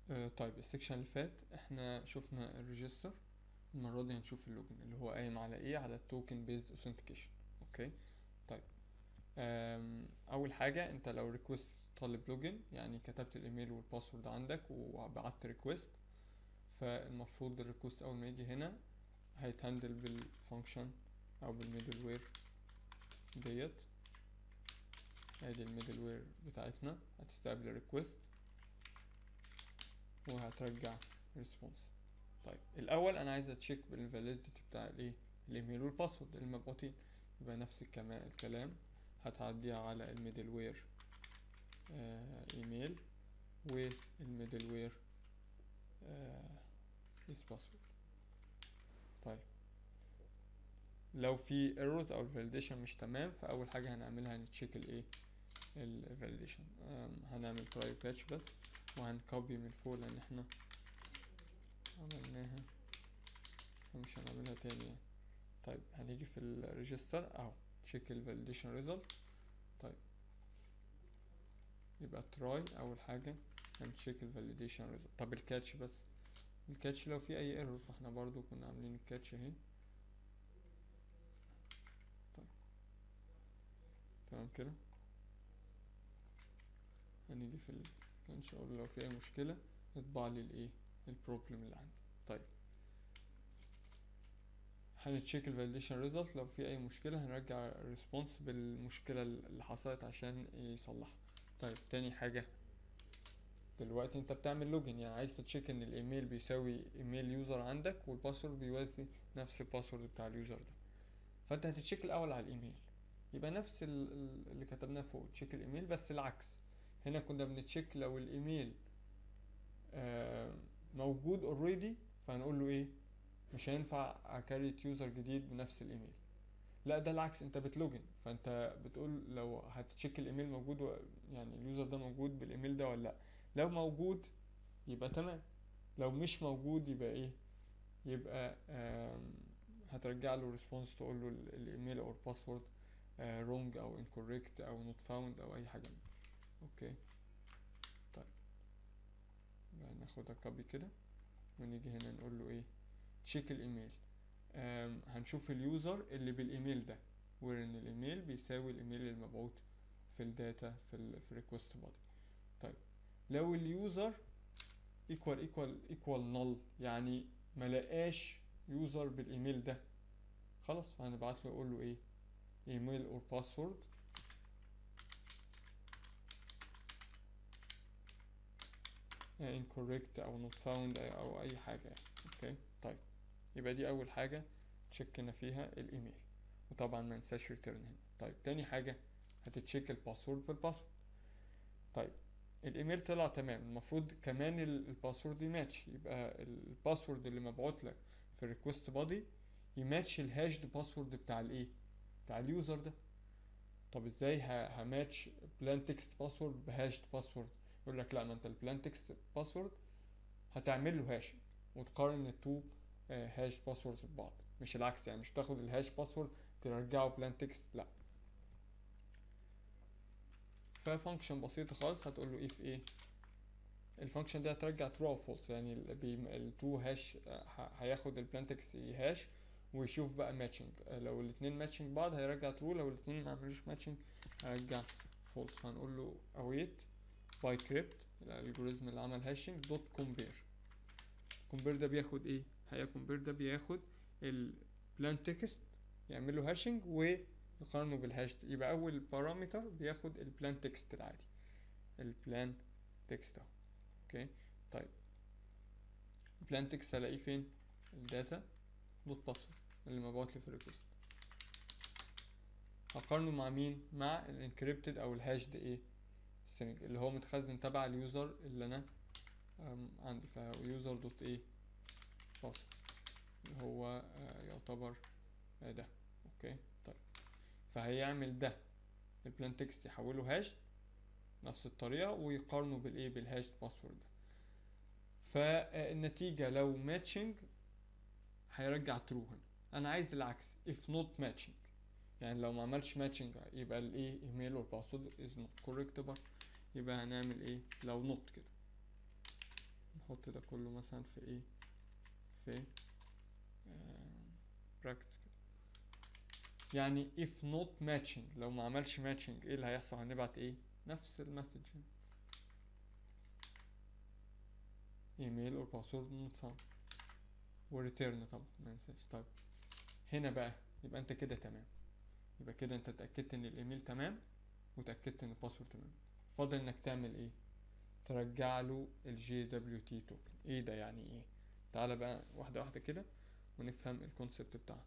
آه طيب السكشن اللي فات احنا شفنا الريجستر المرة دي هنشوف اللوجن اللي هو قايم على ايه على التوكن بيزد اوثنتيكيشن اوكي طيب آم، اول حاجة انت لو ريكوست طالب لوجن يعني كتبت الايميل والباسورد عندك وبعت ريكوست فالمفروض الريكوست اول ما يجي هنا هيتهندل بالفانكشن او بالميدل وير ديت ادي الميدل وير بتاعتنا هتستقبل الريكوست وهترجع ريسبونس طيب الاول انا عايز اتشيك بالفاليديتي بتاع الايه الايميل والباسورد المبعوتين يبقى نفس الكما- الكلام هتعديها على الميدل وير آه ايميل والميدل وير آه is password طيب لو في errors او الفاليديشن مش تمام فاول حاجه هنعملها هنتشيك الايه الفاليديشن هنعمل تراي باتش بس وهنكوبي من فوق لان احنا عملناها فمش هنعملها تاني يعني. طيب هنيجي في الريجستر اهو تشيك الفاليديشن ريزلت طيب يبقى تراي اول حاجه هنتشيك الفاليديشن ريزلت طب الكاتش بس الكاتش لو في اي ايرور فاحنا برضو كنا عاملين الكاتش اهي طيب تمام كده هنيجي في الكاتش اقول لو في اي مشكله اطبع لي الايه البروبلم اللي عندي طيب هنتشيك الفاليديشن ريزلت لو في اي مشكله هنرجع الريسبونس بالمشكله اللي حصلت عشان يصلحها طيب تاني حاجه دلوقتي انت بتعمل لوجن يعني عايز تتشيك ان الايميل بيساوي ايميل يوزر عندك والباسورد بيوازي نفس الباسورد بتاع اليوزر ده فانت هتتشيك الاول على الايميل يبقى نفس ال- ال- اللي كتبناه فوق تشيك الايميل بس العكس هنا كنا بنتشيك لو الايميل آه، موجود اوريدي فهنقول له ايه مش هينفع اكريت يوزر جديد بنفس الايميل لا ده العكس انت بتلوجن فانت بتقول لو هتتشيك الايميل موجود و... يعني اليوزر ده موجود بالايميل ده ولا لا لو موجود يبقى تمام لو مش موجود يبقى ايه يبقى آم، هترجع له ريسبونس تقول له ال- الايميل او الباسورد رونج او incorrect او not found او اي حاجه من دي. اوكي طيب يبقى ناخدها كوبي كده ونيجي هنا نقول له ايه تشيك الايميل آم، هنشوف اليوزر اللي بالايميل ده وان الايميل بيساوي الايميل المبعوث في الداتا في ال في الريكوست بادي طيب لو اليوزر ايكوال ايكوال ايكوال نل يعني ما لقاش يوزر بالايميل ده خلاص فهنبعت له نقول له ايه ايميل اور باسورد incorrect او not found او اي حاجه يعني. اوكي طيب يبقى دي اول حاجه تشيكنا فيها الايميل وطبعا ما ننساش ريتيرن هنا طيب تاني حاجه هتتشيك الباسورد بالباسورد طيب الايميل طلع تمام المفروض كمان ال- الباسورد يماتش يبقى الباسورد اللي مبعوت لك في الريكوست بادي يماتش الهاشد باسورد بتاع الايه بتاع اليوزر ده طب ازاي ه- هماتش بلان تكست باسورد بهاشد باسورد يقول لك لا ما انت البلان تكست باسورد هتعمل له هاشنج وتقارن التو هاش باسوردز ببعض مش العكس يعني مش تاخد الهاش باسورد ترجعه بلان تكست لا ففانكشن بسيطة خالص هتقول له if ايه الفانكشن دي هترجع true او false يعني التو هاش هياخد البلان تكست هاش ويشوف بقى ماتشنج لو الاتنين ماتشنج بعض هيرجع true لو الاتنين ما عملوش ماتشنج هيرجع false فهنقول له await باي كريبت الالجوريزم اللي عمل هاشنج دوت كومبير كومبير ده بياخد ايه هي كومبير ده بياخد البلان تكست يعمل له هاشنج ويقارنه بالهاش يبقى اول بارامتر بياخد البلان تكست العادي البلان تكست اهو اوكي طيب البلان تكست هلاقيه فين الداتا دوت باسورد اللي مبعوت لي في الريكوست هقارنه مع مين مع الانكريبتد او الهاشد ايه string اللي هو متخزن تبع اليوزر اللي انا أم، عندي فهو يوزر دوت ايه باسورد اللي هو آه، يعتبر آه، ده اوكي طيب فهيعمل ده البلان تكست يحوله هاش نفس الطريقة ويقارنه بالايه بالهاش باسورد ده فالنتيجة لو ماتشنج هيرجع ترو هنا انا عايز العكس if not matching يعني لو ما عملش ماتشنج يبقى الايه ايميل والباسورد is not correct برضه يبقى هنعمل ايه لو not كده نحط ده كله مثلا في ايه في براكتس كده يعني if not matching لو ما عملش matching ايه اللي هيحصل هنبعت ايه نفس المسج ايميل اور باسورد نوت فاوند وريتيرن طبعا ما ننساش طيب هنا بقى يبقى انت كده تمام يبقى كده انت اتاكدت ان الايميل تمام وتاكدت ان الباسورد تمام فاضل انك تعمل ايه ترجع له الجي دبليو تي توكن ايه ده يعني ايه تعالى بقى واحده واحده كده ونفهم الكونسبت بتاعها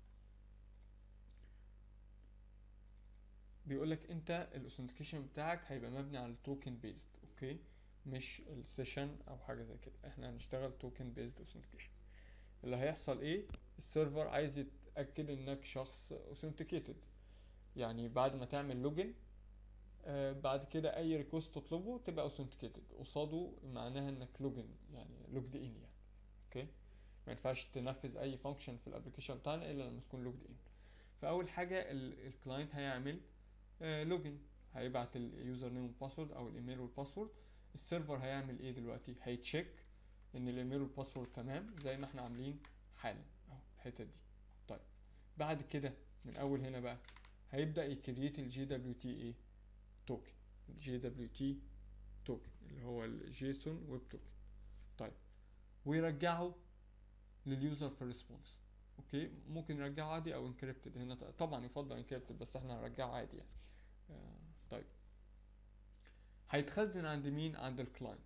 بيقولك انت الاوثنتيكيشن بتاعك هيبقى مبني على التوكن بيزد اوكي مش السيشن او حاجه زي كده احنا هنشتغل توكن بيزد اوثنتيكيشن اللي هيحصل ايه السيرفر عايز يتاكد انك شخص اوثنتيكيتد يعني بعد ما تعمل لوجن آه بعد كده اي ريكوست تطلبه تبقى اوثنتيكيتد قصاده معناها انك لوجن يعني لوجد ان يعني اوكي ما ينفعش تنفذ اي فانكشن في الابلكيشن بتاعنا الا لما تكون لوجد ان فاول حاجه الكلاينت هيعمل آه لوجن هيبعت اليوزر نيم والباسورد او الايميل والباسورد السيرفر هيعمل ايه دلوقتي هيتشيك ان الايميل والباسورد تمام زي ما احنا عاملين حالا اهو الحته دي طيب بعد كده من اول هنا بقى هيبدا يكريت الجي دبليو تي ايه توكن الجي دبليو تي توكن اللي هو الجيسون ويب توكن طيب ويرجعه لليوزر في الريسبونس اوكي ممكن يرجعه عادي او انكريبتد هنا طبعا يفضل انكريبتد بس احنا هنرجعه عادي يعني آه طيب هيتخزن عند مين عند الكلاينت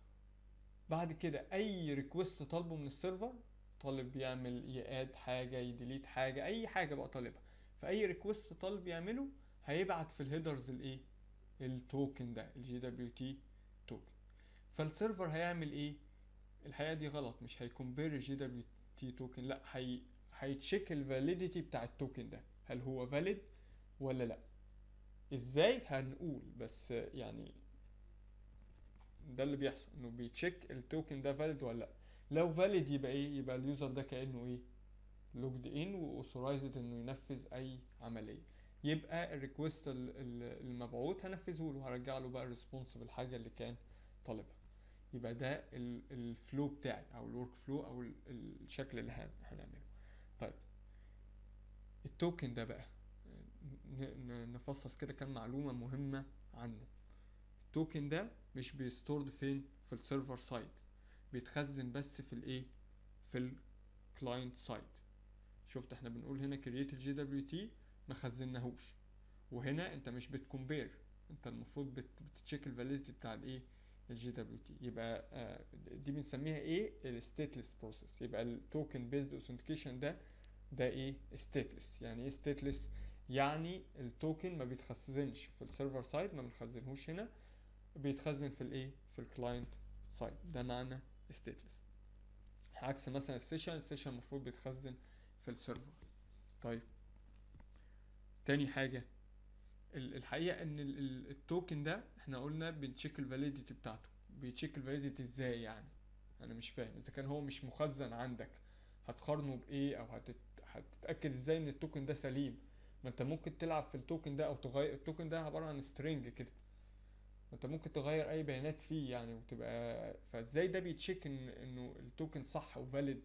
بعد كده اي ريكوست طالبه من السيرفر طالب يعمل ياد حاجه يديليت حاجه اي حاجه بقى طالبها فاي ريكوست طالب يعمله هيبعت في الهيدرز الايه التوكن ده الجي دبليو تي توكن فالسيرفر هيعمل ايه الحقيقه دي غلط مش هيكمبير الجي دبليو تي توكن لا هي هيتشيك الفاليديتي بتاع التوكن ده هل هو فاليد ولا لا ازاي هنقول بس يعني ده اللي بيحصل انه بيتشيك التوكن ده فاليد ولا لا لو فاليد يبقى ايه يبقى اليوزر ده كانه ايه لوجد ان واوثورايزد انه ينفذ اي عمليه يبقى الريكوست المبعوث هنفذه له هرجع له بقى الريسبونس بالحاجه اللي كان طالبها يبقى ده الفلو بتاعي او الورك فلو او الشكل اللي هنعمله طيب التوكن ده بقى نفصص كده كام معلومه مهمه عنه التوكن ده مش بيستورد فين في السيرفر سايد بيتخزن بس في الايه في الكلاينت سايد شفت احنا بنقول هنا كرييت الجي دبليو تي ما خزناهوش وهنا انت مش بتكمبير انت المفروض بت بتتشيك الفاليديتي بتاع الايه الجي دبليو تي يبقى آه دي بنسميها ايه الستيتلس بروسيس يبقى التوكن بيزد اوثنتيكيشن ده ده ايه ستيتلس يعني ايه ستيتلس يعني التوكن ما بيتخزنش في السيرفر سايد ما بنخزنهوش هنا بيتخزن في الايه في الكلاينت سايد ده معنى ستيتلس عكس مثلا السيشن السيشن المفروض بيتخزن في السيرفر طيب تاني حاجة الحقيقة ان التوكن ده احنا قلنا بنتشيك الفاليديتي بتاعته بيتشيك الفاليديتي ازاي يعني انا مش فاهم اذا كان هو مش مخزن عندك هتقارنه بايه او هتت... هتتاكد ازاي ان التوكن ده سليم ما انت ممكن تلعب في التوكن ده او تغير التوكن ده عباره عن سترينج كده انت ممكن تغير اي بيانات فيه يعني وتبقى فازاي ده بيتشيك ان انه التوكن صح وفاليد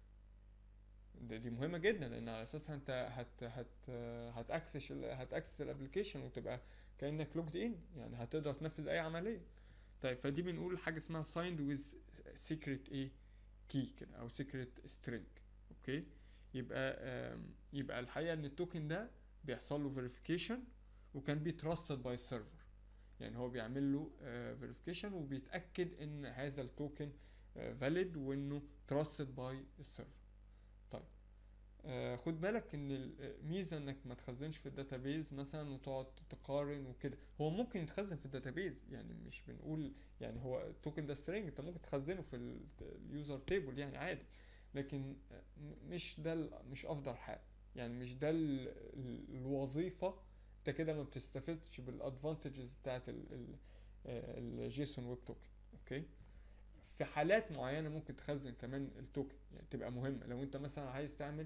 ده دي مهمه جدا لان على اساسها انت هت هت هتاكسس هتاكسس الابلكيشن وتبقى كانك لوجد ان يعني هتقدر تنفذ اي عمليه طيب فدي بنقول حاجه اسمها signed with secret ايه كي كده او secret string اوكي يبقى يبقى الحقيقه ان التوكن ده بيحصل له verification وكان بيترصد باي السيرفر يعني هو بيعمل له verification وبيتاكد ان هذا التوكن valid وانه trusted باي السيرفر طيب آه خد بالك ان الميزه انك ما تخزنش في الداتابيز مثلا وتقعد تقارن وكده هو ممكن يتخزن في الداتابيز يعني مش بنقول يعني هو التوكن ده سترينج انت ممكن تخزنه في اليوزر تيبل يعني عادي لكن مش ده مش افضل حال يعني مش ده الوظيفه انت كده ما بتستفدش بالادفانتجز بتاعت الجيسون ويب توكن اوكي في حالات معينه ممكن تخزن كمان التوكن يعني تبقى مهمه لو انت مثلا عايز تعمل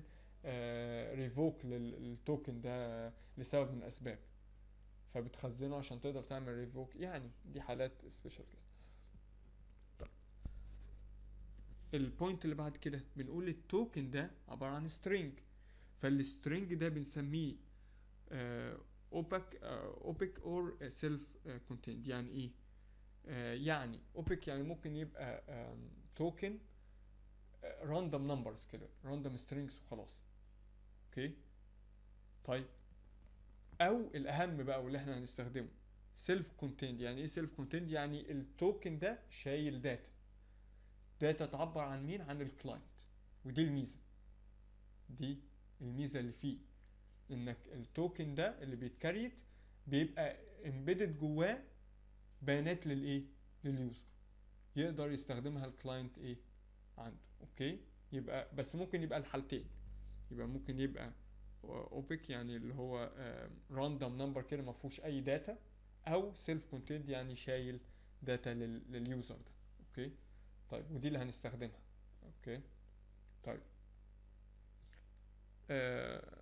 ريفوك للتوكن ده لسبب من الاسباب فبتخزنه عشان تقدر تعمل ريفوك يعني دي حالات سبيشال كيس البوينت اللي بعد كده بنقول التوكن ده عبارة عن string فالسترنج ده بنسميه اوبك اوبك اور سيلف كونتيند يعني ايه آه، يعني اوبك يعني ممكن يبقى توكن راندوم نمبرز كده راندوم سترينجز وخلاص اوكي طيب او الاهم بقى واللي احنا هنستخدمه سيلف كونتيند يعني ايه سيلف كونتيند يعني التوكن ده شايل داتا داتا تعبر عن مين عن الكلاينت ودي الميزه دي الميزه اللي فيه انك التوكن ده اللي بيتكريت بيبقى امبيدد جواه بيانات للايه لليوزر يقدر يستخدمها الكلاينت ايه عنده اوكي يبقى بس ممكن يبقى الحالتين يبقى ممكن يبقى اوبك يعني اللي هو راندوم نمبر كده ما فيهوش اي داتا او سيلف كونتيند يعني شايل داتا لليوزر ده اوكي طيب ودي اللي هنستخدمها اوكي طيب آه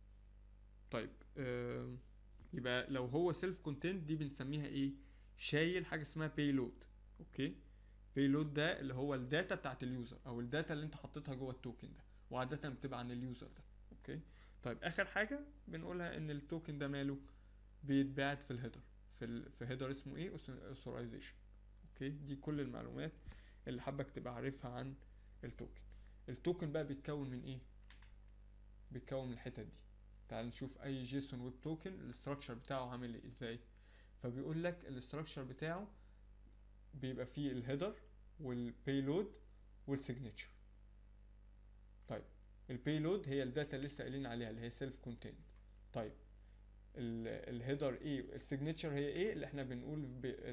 طيب آه يبقى لو هو سيلف كونتيند دي بنسميها ايه شايل حاجه اسمها بيلود اوكي بيلود ده اللي هو الداتا بتاعت اليوزر او الداتا اللي انت حطيتها جوه التوكن ده وعاده بتبقى عن اليوزر ده اوكي طيب اخر حاجه بنقولها ان التوكن ده ماله بيتبعت في الهيدر في ال... في هيدر اسمه ايه اوثرايزيشن اوكي دي كل المعلومات اللي حابك تبقى عارفها عن التوكن التوكن بقى بيتكون من ايه بيتكون من الحتت دي تعال نشوف اي جيسون ويب توكن الاستراكشر بتاعه عامل ايه ازاي فبيقول لك الاستراكشر بتاعه بيبقى فيه الهيدر والبيلود والسيجنتشر طيب البيلود هي الداتا اللي لسه قايلين عليها اللي هي سيلف كونتيند طيب الهيدر ايه السيجنتشر هي ايه اللي احنا بنقول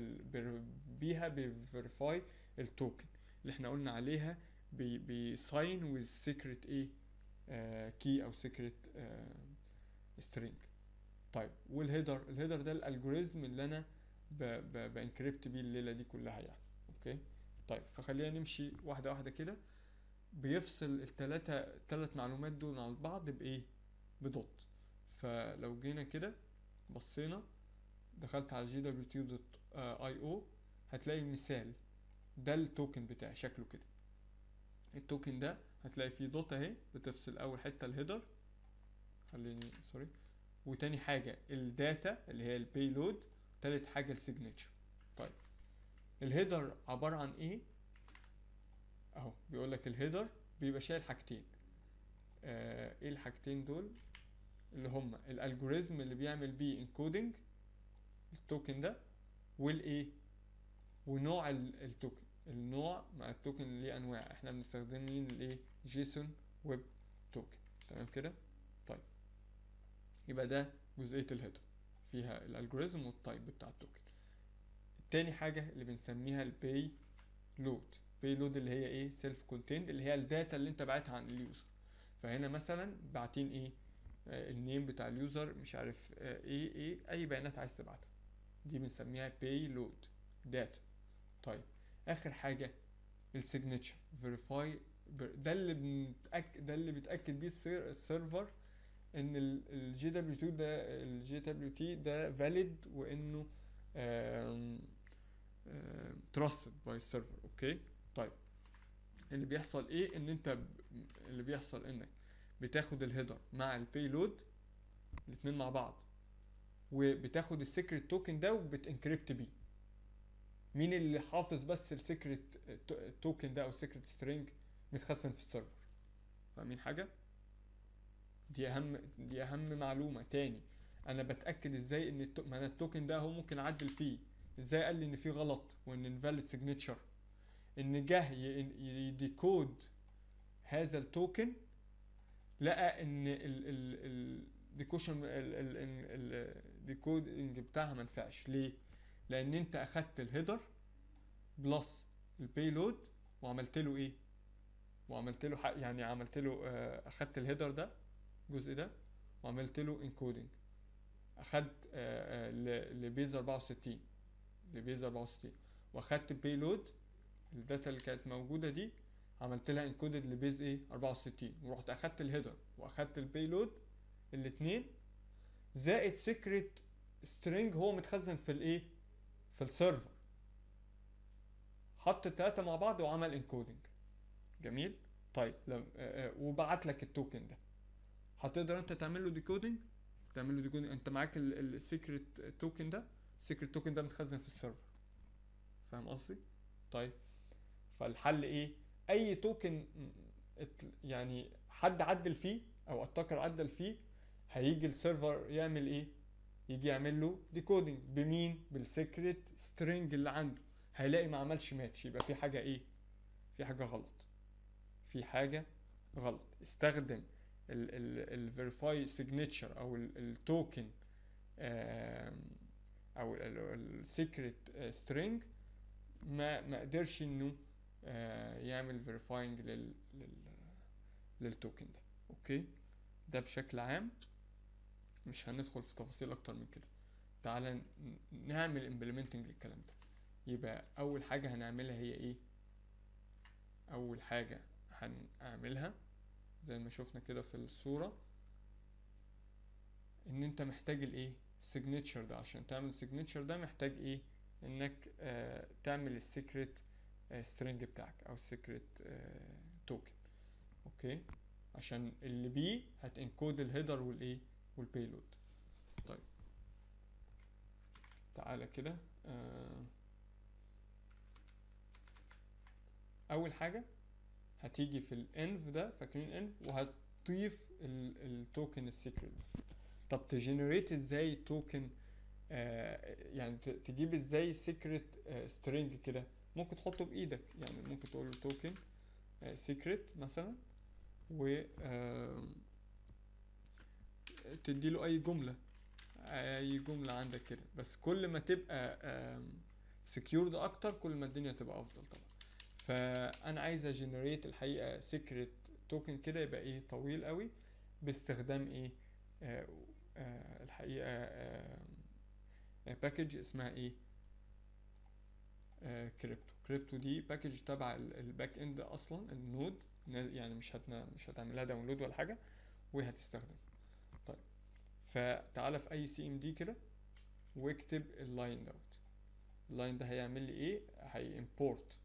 بيها بيفيريفاي التوكن اللي احنا قلنا عليها بيساين ويز سيكريت ايه كي او سيكريت سترينج طيب والهيدر الهيدر ده الالجوريزم اللي انا بانكريبت بيه الليله دي كلها يعني اوكي طيب فخلينا نمشي واحده واحده كده بيفصل التلاتة التلات معلومات دول عن بعض بايه بدوت فلو جينا كده بصينا دخلت على جي دبليو تي دوت اي او هتلاقي مثال ده التوكن بتاعي شكله كده التوكن ده هتلاقي فيه دوت اهي بتفصل اول حته الهيدر خليني سوري وتاني حاجه الداتا اللي هي البيلود تالت حاجه السيجنتشر طيب الهيدر عباره عن ايه اهو بيقول لك الهيدر بيبقى شايل حاجتين آه ايه الحاجتين دول اللي هما الالجوريزم اللي بيعمل بيه انكودنج التوكن ده والايه ونوع التوكن النوع مع التوكن ليه انواع احنا بنستخدمين الايه جيسون ويب توكن تمام كده طيب يبقى ده جزئيه الهيدر فيها الالجوريزم والتايب بتاع التوكن التاني حاجه اللي بنسميها الباي لود باي لود اللي هي ايه سيلف كونتيند اللي هي الداتا اللي انت باعتها عن اليوزر فهنا مثلا باعتين ايه آه النيم بتاع اليوزر مش عارف آه ايه ايه اي بيانات عايز تبعتها دي بنسميها باي لود داتا طيب اخر حاجه السيجنتشر فيريفاي ده اللي بنتاكد ده اللي بيتاكد بيه السيرفر ان الجي دبليو 2 ده الجي دبليو تي ده فاليد وانه تراستد باي السيرفر اوكي طيب اللي بيحصل ايه ان انت ب... اللي بيحصل انك بتاخد الهيدر مع البيلود الاتنين مع بعض وبتاخد السيكريت توكن ده وبتنكريبت بيه مين اللي حافظ بس السيكريت توكن ده او السيكريت سترينج متخزن في السيرفر فاهمين حاجه دي اهم دي اهم معلومه تاني انا بتاكد ازاي ان التو... ما انا التوكن ده هو ممكن اعدل فيه ازاي قال لي ان في غلط وان invalid signature ان جه يديكود هذا التوكن لقى ان ال ال ال ديكوشن الديكودنج بتاعها ما نفعش ليه لان انت اخدت الهيدر بلس البيلود وعملت له ايه وعملت له حق يعني عملت له اخدت الهيدر ده الجزء ده وعملت له انكودنج اخدت لبيز 64 لبيز 64 واخدت البيلود الداتا اللي كانت موجوده دي عملت لها انكودد لبيز ايه 64 ورحت اخدت الهيدر واخدت البيلود الاثنين زائد سيكريت سترينج هو متخزن في الايه في السيرفر حط التلاتة مع بعض وعمل انكودنج جميل طيب لم... آه، آه، وبعت لك التوكن ده هتقدر انت تعمل له ديكودنج تعمل له ديكودنج انت معاك السيكريت توكن ده السيكريت توكن ده متخزن في السيرفر فاهم قصدي طيب فالحل ايه اي توكن ات- يعني حد عدل فيه او اتاكر عدل فيه هيجي السيرفر يعمل ايه يجي يعمل له ديكودنج بمين بالسيكريت سترينج اللي عنده هيلاقي ما عملش ماتش يبقى في حاجه ايه في حاجه غلط في حاجه غلط استخدم الفيريفاي سيجنتشر او التوكن او السيكريت سترينج ما ما قدرش انه آه، يعمل فيريفاينج لل لل للتوكن ده اوكي ده بشكل عام مش هندخل في تفاصيل اكتر من كده تعالى ن- نعمل امبلمنتنج للكلام ده يبقى اول حاجه هنعملها هي ايه اول حاجه هنعملها زي ما شفنا كده في الصوره ان انت محتاج الايه السيجنتشر ده عشان تعمل السيجنتشر ده محتاج ايه انك آه تعمل السيكريت سترينج بتاعك او السيكريت توكن اوكي عشان اللي بيه هتنكود الهيدر والايه والبيلود طيب تعالى كده آه اول حاجه هتيجي في الانف ده فاكرين انف وهتضيف التوكن السيكريت طب تجنريت ازاي توكن آه يعني ت- تجيب ازاي سيكريت سترينج كده ممكن تحطه بايدك يعني ممكن تقول له توكن سيكريت مثلا و تدي له اي جمله اي جمله عندك كده بس كل ما تبقى سكيورد اكتر كل ما الدنيا تبقى افضل طبعا فانا عايز اجنريت الحقيقه سيكريت توكن كده يبقى ايه طويل قوي باستخدام ايه آه آه الحقيقه باكج اسمها ايه كريبتو كريبتو دي باكج تبع الباك اند اصلا النود يعني مش هتنا مش هتعملها داونلود ولا حاجه وهتستخدم طيب فتعالى في اي سي ام دي كده واكتب اللاين دوت اللاين ده هيعمل لي ايه هيمبورت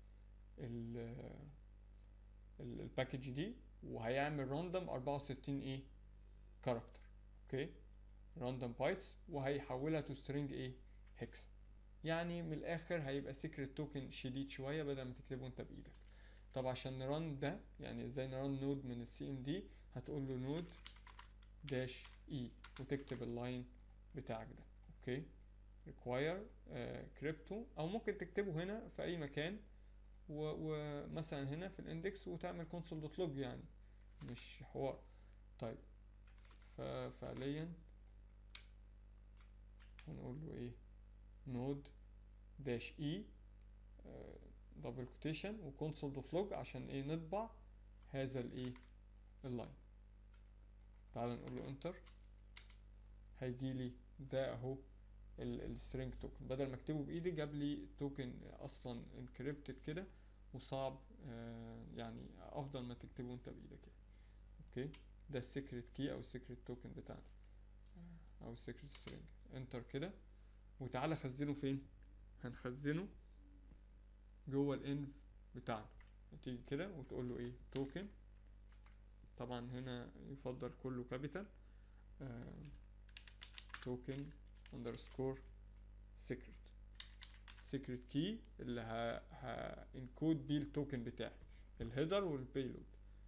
الباكج دي وهيعمل راندوم 64 ايه كاركتر اوكي راندوم بايتس وهيحولها تو سترينج ايه هيكس يعني من الاخر هيبقى سيكريت توكن شديد شويه بدل ما تكتبه انت بايدك طب عشان نران ده يعني ازاي نران نود من السي ام دي هتقول له نود داش اي وتكتب اللاين بتاعك ده اوكي require كريبتو او ممكن تكتبه هنا في اي مكان ومثلا هنا في الاندكس وتعمل console دوت لوج يعني مش حوار طيب ففعليا هنقول له ايه نود داش اي دبل كوتيشن وكونسول دوت لوج عشان ايه نطبع هذا الايه اللاين تعال نقول له انتر هيجي لي ده اهو السترينج توكن بدل ما اكتبه بايدي جاب لي توكن اصلا انكريبتد كده وصعب آه يعني افضل ما تكتبه انت بايدك يعني اوكي ده السيكريت كي او السيكريت توكن بتاعنا او السيكريت سترينج انتر كده وتعالى خزنه فين هنخزنه جوه الانف بتاعنا تيجي كده وتقول له ايه توكن طبعا هنا يفضل كله كابيتال توكن اندرسكور سيكريت سيكريت كي اللي ه ه انكود بيه التوكن بتاعي الهيدر والبيلود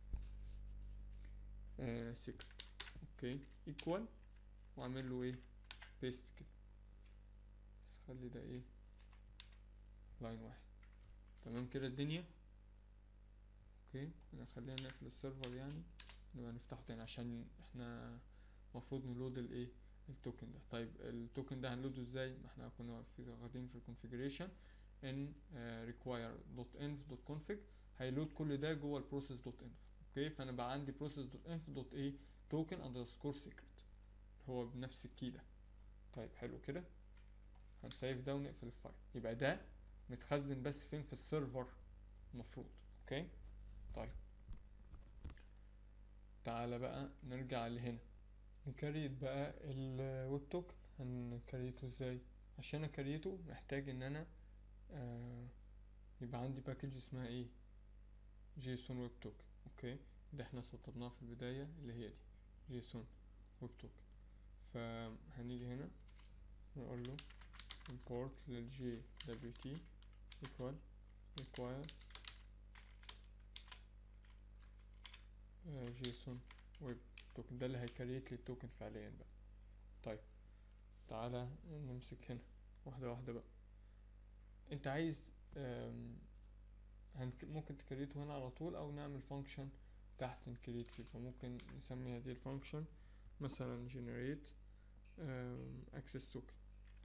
سيكريت اوكي ايكوال واعمل له ايه بيست كده بس خلي ده ايه لاين واحد تمام كده الدنيا اوكي انا خلينا نقفل السيرفر يعني نبقى نفتحه تاني عشان احنا المفروض نلود الايه التوكن ده طيب التوكن ده هنلوده ازاي ما احنا كنا في واخدين في الكونفيجريشن ان require دوت انف دوت config هيلود كل ده جوه البروسيس دوت انف اوكي فانا بقى عندي process دوت انف دوت ايه توكن اندرسكور سيكريت هو بنفس الكي ده طيب حلو كده هنسيف ده ونقفل الفايل يبقى ده متخزن بس فين في السيرفر المفروض اوكي طيب تعالى بقى نرجع لهنا نكريت بقى الويب توكن هنكريته ازاي عشان اكريته محتاج ان انا آه يبقى عندي باكج اسمها ايه جيسون ويب توكن اوكي ده احنا سطبناه في البداية اللي هي دي جيسون ويب توكن فهنيجي هنا نقول له import للجي دبليو تي equal require جيسون ويب توكن ده اللي هيكريت لي التوكن فعليا بقى طيب تعالى نمسك هنا واحدة واحدة بقى انت عايز آم، هنك ممكن تكريته هنا على طول او نعمل فانكشن تحت نكريت فيه فممكن نسمي هذه الفانكشن مثلا generate آم، access token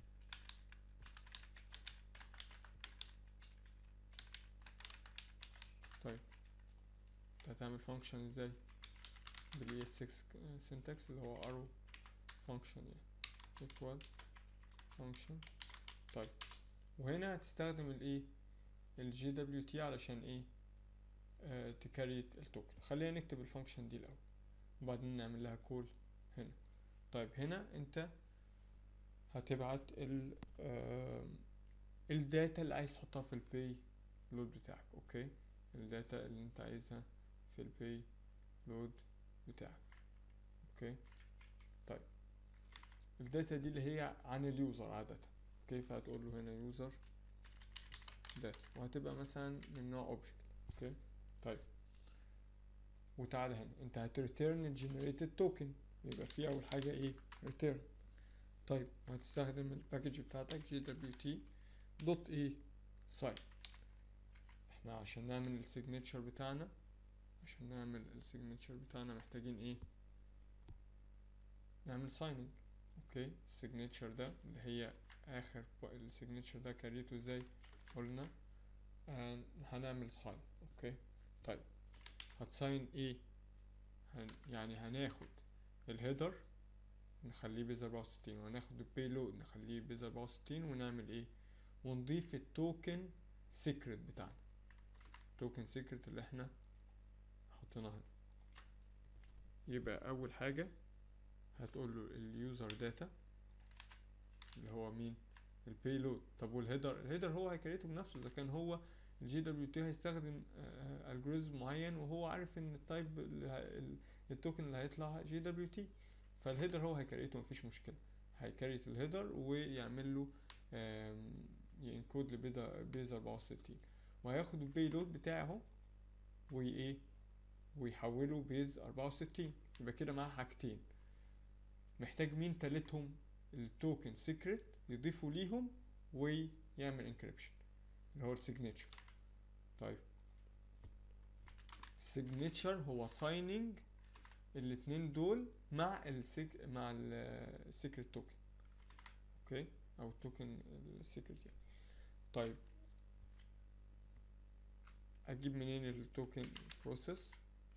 طيب انت هتعمل فانكشن ازاي بال ES6 syntax اللي هو arrow function يعني equal function طيب وهنا هتستخدم الايه الجي دبليو تي علشان ايه آه تكريت التوكن خلينا نكتب الفانكشن دي الاول وبعدين نعمل لها كول هنا طيب هنا انت هتبعت ال آه الداتا اللي عايز تحطها في الباي لود بتاعك اوكي الداتا اللي انت عايزها في الباي لود بتاعك اوكي طيب الداتا دي اللي هي عن اليوزر عادة اوكي فهتقول له هنا يوزر داتا وهتبقى مثلا من نوع اوبجكت اوكي طيب وتعالى هنا انت هتريتيرن الجنريتد توكن يبقى في اول حاجة ايه ريتيرن طيب وهتستخدم الباكج بتاعتك جي دبليو تي دوت ايه ساين احنا عشان نعمل السيجنتشر بتاعنا عشان نعمل السيجنتشر بتاعنا محتاجين ايه نعمل سايننج اوكي السيجنتشر ده اللي هي اخر السيجنتشر ده كريته ازاي قلنا آه هنعمل ساين اوكي طيب هتساين ايه هن يعني هناخد الهيدر نخليه بيز 64 وهناخد البيلود نخليه بيز 64 ونعمل ايه ونضيف التوكن سيكريت بتاعنا توكن سيكريت اللي احنا حطيناه هنا يبقى اول حاجة هتقول له اليوزر داتا اللي هو مين البيلود طب والهيدر الهيدر هو هيكريته بنفسه اذا كان هو الجي دبليو تي هيستخدم الجوريزم معين وهو عارف ان التايب التوكن اللي هيطلع جي دبليو تي فالهيدر هو هيكريته مفيش مشكله هيكريت الهيدر ويعمل له ينكود لبيز 64 وهياخد البيلود بتاعه وايه ويحوله بيز 64 يبقى كده معاه حاجتين محتاج مين تالتهم التوكن سيكريت يضيفوا ليهم ويعمل انكريبشن اللي هو السيجنتشر طيب السيجنتشر هو سايننج الاتنين دول مع السيك مع السيكريت توكن اوكي او التوكن السيكريت يعني طيب اجيب منين التوكن بروسيس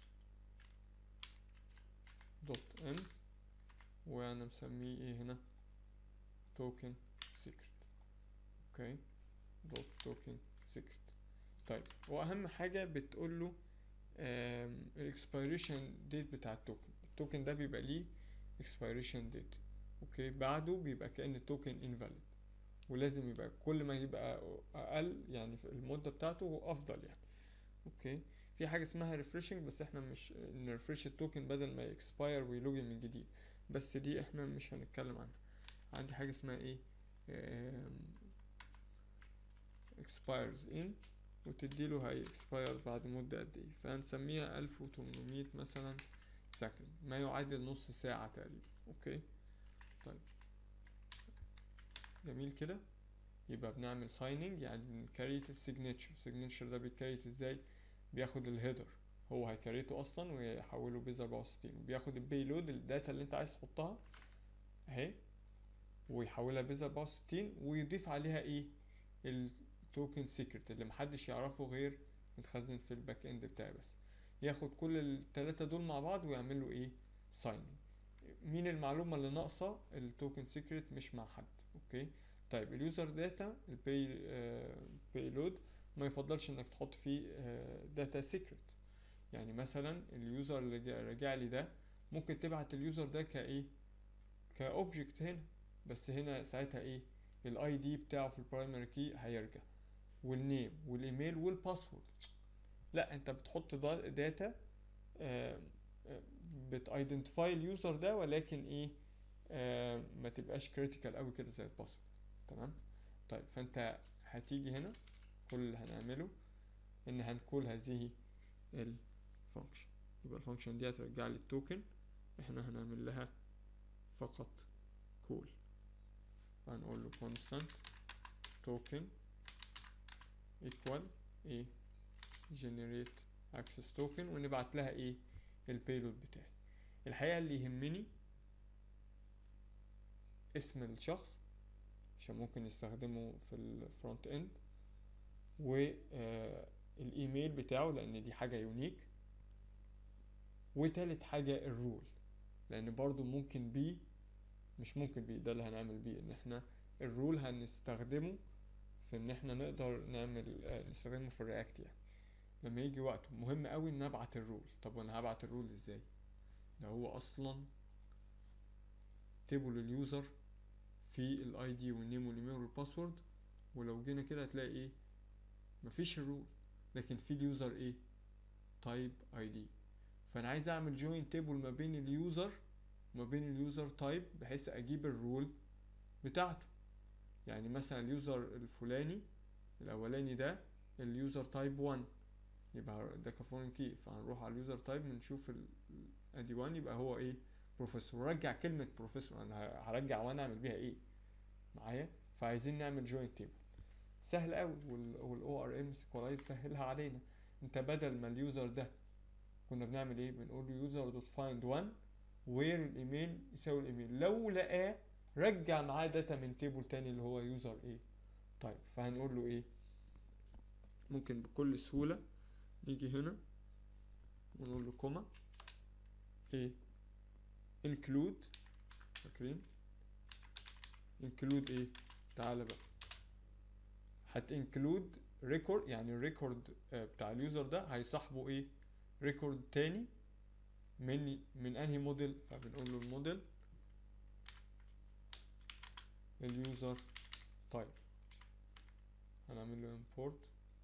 دوت ان وانا مسميه ايه هنا توكن سيكريت اوكي دوت توكن سيكريت طيب واهم حاجه بتقول له الاكسبيريشن ديت بتاع التوكن التوكن ده بيبقى ليه اكسبيريشن ديت اوكي بعده بيبقى كأن التوكن انفاليد ولازم يبقى كل ما يبقى اقل يعني في المده بتاعته افضل يعني اوكي في حاجه اسمها ريفريشنج بس احنا مش نرفرش التوكن بدل ما يكسباير ويلوجن من جديد بس دي احنا مش هنتكلم عنها عندي حاجه اسمها ايه expires in وتديله هي expire بعد مدة قد ايه فهنسميها ألف وتمنمية مثلا سكند ما يعادل نص ساعة تقريبا اوكي طيب جميل كده يبقى بنعمل signing يعني بنكريت السيجنتشر السيجنتشر ده بيتكريت ازاي بياخد الهيدر هو هيكريته اصلا ويحوله بيز 64 وبياخد البيلود الداتا اللي انت عايز تحطها اهي ويحولها بيز 64 ويضيف عليها ايه التوكن سيكريت اللي محدش يعرفه غير متخزن في الباك اند بتاعي بس ياخد كل التلاتة دول مع بعض ويعمل له ايه سايننج مين المعلومة اللي ناقصة التوكن سيكريت مش مع حد اوكي طيب اليوزر داتا الباي بيلود ما يفضلش انك تحط فيه داتا سيكريت يعني مثلا اليوزر اللي راجع لي ده ممكن تبعت اليوزر ده كايه كاوبجكت هنا بس هنا ساعتها ايه الاي دي بتاعه في البرايمري كي هيرجع والنيم والايميل والباسورد لا انت بتحط داتا بتايدنتيفاي اليوزر ده ولكن ايه آه ما تبقاش كريتيكال قوي كده زي الباسورد تمام طيب فانت هتيجي هنا كل اللي هنعمله ان هنكول هذه الفانكشن يبقى الفانكشن دي هترجع لي التوكن احنا هنعمل لها فقط كول فهنقول له constant token equal ايه generate access token ونبعت لها ايه البيلود بتاعي الحقيقة اللي يهمني اسم الشخص عشان ممكن يستخدمه في الفرونت اند والايميل بتاعه لان دي حاجة يونيك وتالت حاجة الرول لان برضو ممكن بي مش ممكن بيه ده اللي هنعمل بيه ان احنا الرول هنستخدمه في ان احنا نقدر نعمل آه، نستخدمه في الرياكت يعني لما يجي وقته مهم قوي ان ابعت الرول طب وانا هبعت الرول ازاي ده هو اصلا تيبل اليوزر في الاي دي والنيم والايميل والباسورد ولو جينا كده هتلاقي ايه مفيش الرول لكن في اليوزر ايه تايب اي دي فانا عايز اعمل جوين تيبل ما بين اليوزر وما بين اليوزر تايب بحيث اجيب الرول بتاعته يعني مثلا اليوزر الفلاني الاولاني ده اليوزر تايب 1 يبقى ده كفورين كي فهنروح على اليوزر تايب بنشوف ال- ال- ادي 1 يبقى هو ايه بروفيسور رجع كلمة بروفيسور انا ه- هرجع وانا اعمل بيها ايه معايا فعايزين نعمل جوين تيبل سهل قوي والاو ار ام سيكولايز سهلها علينا انت بدل ما اليوزر ده كنا بنعمل ايه بنقول له يوزر دوت فايند 1 وير الايميل يساوي الايميل لو لقاه رجع معاه داتا من تيبل تاني اللي هو يوزر ايه طيب فهنقول له ايه ممكن بكل سهولة نيجي هنا ونقول له كوما ايه include فاكرين include ايه تعالى بقى هت include record يعني الريكورد بتاع اليوزر ده هيصاحبه ايه ريكورد تاني من من انهي موديل فبنقول له الموديل اليوزر طيب هنعمل له import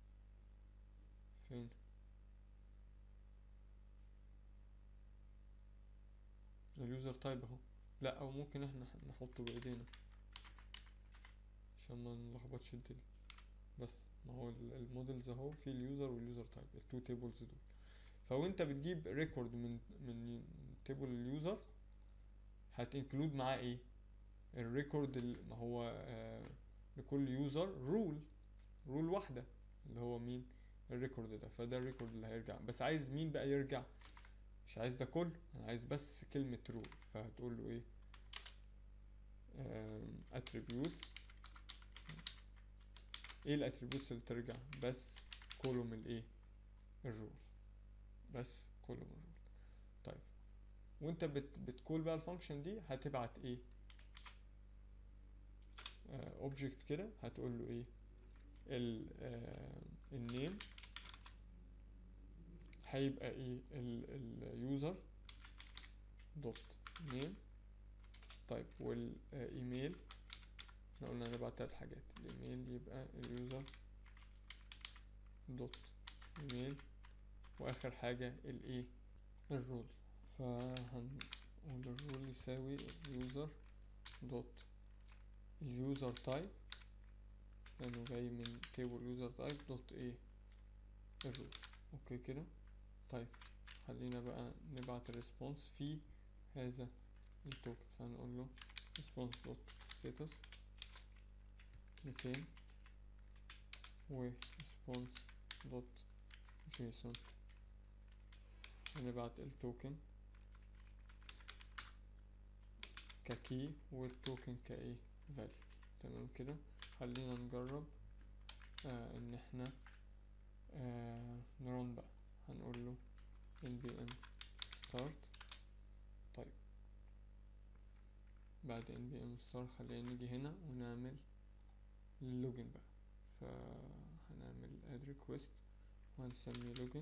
فين اليوزر تايب اهو لا او ممكن احنا نحطه بايدينا عشان ما نلخبطش الدنيا بس ما هو ال- المودلز اهو في اليوزر واليوزر تايب التو تيبلز دول فوانت بتجيب ريكورد من من تيبل اليوزر هتنكلود معاه ايه الريكورد ال- ما هو آه لكل يوزر رول رول واحدة اللي هو مين الريكورد ده فده الريكورد اللي هيرجع بس عايز مين بقى يرجع مش عايز ده كله انا عايز بس كلمة رول فهتقول له ايه آم، attributes ايه الاتريبيوتس اللي ترجع بس كولوم الايه الرول بس كولوم الرول طيب وانت بت بتكول بقى الفانكشن دي هتبعت ايه اوبجكت كده هتقول له ايه ال النيم هيبقى ايه اليوزر دوت نيم طيب والايميل احنا قلنا نبعت تلات حاجات الايميل يبقى اليوزر دوت ايميل واخر حاجة الايه الرول فهنقول الرول يساوي اليوزر دوت اليوزر تايب لانه جاي من تيبل يوزر تايب دوت ايه الرول اوكي كده طيب خلينا بقى نبعت الريسبونس في هذا التوكن فهنقول له response dot status 200 و response dot json هنبعت التوكن ككي والتوكن كايه value تمام كده خلينا نجرب آه ان احنا آه نرن بقى هنقول له npm start طيب بعد npm start خلينا نيجي هنا ونعمل اللوجن بقى فهنعمل add request وهنسميه login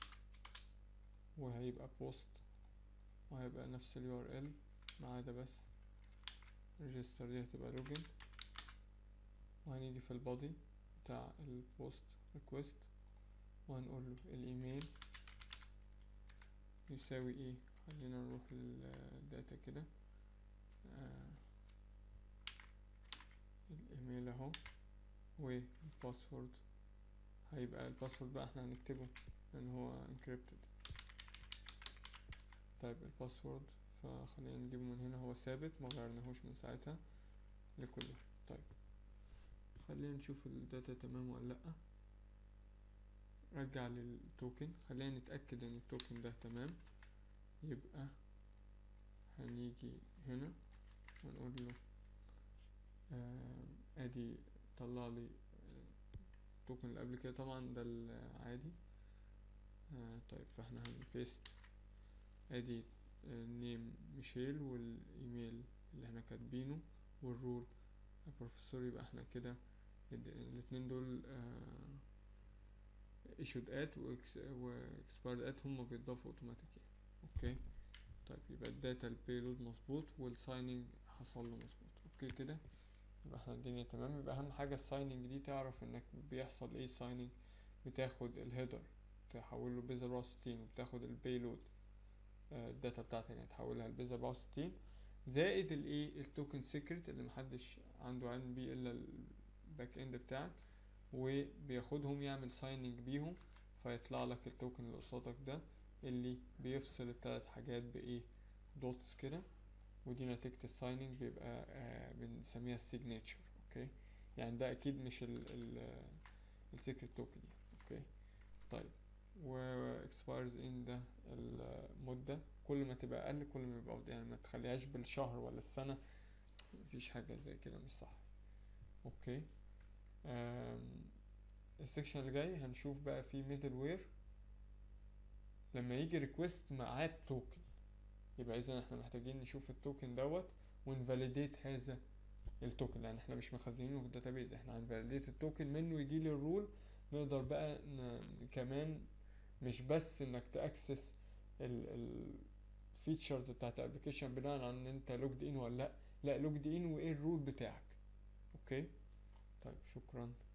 وهيبقى post وهيبقى نفس ال URL ما عدا بس register دي هتبقى login وهنيجي في البادي بتاع البوست request وهنقول له الايميل يساوي ايه خلينا نروح للداتا كده آه الايميل اهو والباسورد هيبقى الباسورد بقى احنا هنكتبه لان هو encrypted طيب الباسورد فخلينا نجيبه من هنا هو ثابت ما غيرناهوش من ساعتها لكله طيب خلينا نشوف الداتا تمام ولا لأ رجع للتوكن خلينا نتأكد ان التوكن ده تمام يبقى هنيجي هنا ونقول له آه ادي طلع لي التوكن اللي قبل كده طبعا ده العادي آه طيب فاحنا هنبيست ادي نيم ميشيل والايميل اللي احنا كاتبينه والرول البروفيسور يبقى احنا كده الاتنين دول آه issued at و expired at هما بيتضافوا اوتوماتيكي اوكي طيب يبقى الداتا البيلود مظبوط والسايننج حصل له مظبوط اوكي كده يبقى احنا الدنيا تمام يبقى اهم حاجة السايننج دي تعرف انك بيحصل ايه سايننج بتاخد الهيدر تحوله بيز 64 وبتاخد البيلود الداتا بتاعتك يعني تحولها لبيز 64 زائد الايه التوكن سيكريت اللي محدش عنده علم بيه الا الباك اند بتاعك وبياخدهم يعمل سايننج بيهم فيطلع لك التوكن اللي قصادك ده اللي بيفصل التلات حاجات بايه دوتس كده ودي نتيجة السايننج بيبقى آه بنسميها السيجنتشر اوكي يعني ده اكيد مش ال ال السيكريت توكن يعني اوكي طيب و expires in ده المدة كل ما تبقى اقل كل ما يبقى يعني ما تخليهاش بالشهر ولا السنة مفيش حاجة زي كده مش صح اوكي السكشن اللي جاي هنشوف بقى في ميدل وير لما يجي ريكويست معاه توكن يبقى اذا احنا محتاجين نشوف التوكن دوت ونفاليديت هذا التوكن لان احنا مش مخزنينه في الداتابيز احنا هنفاليديت التوكن منه يجي لي الرول نقدر بقى كمان مش بس انك تاكسس الفيتشرز بتاعت الابلكيشن بناء على ان انت لوجد ان ولا لا لا لوجد ان وايه الرول بتاعك اوكي طيب شكرا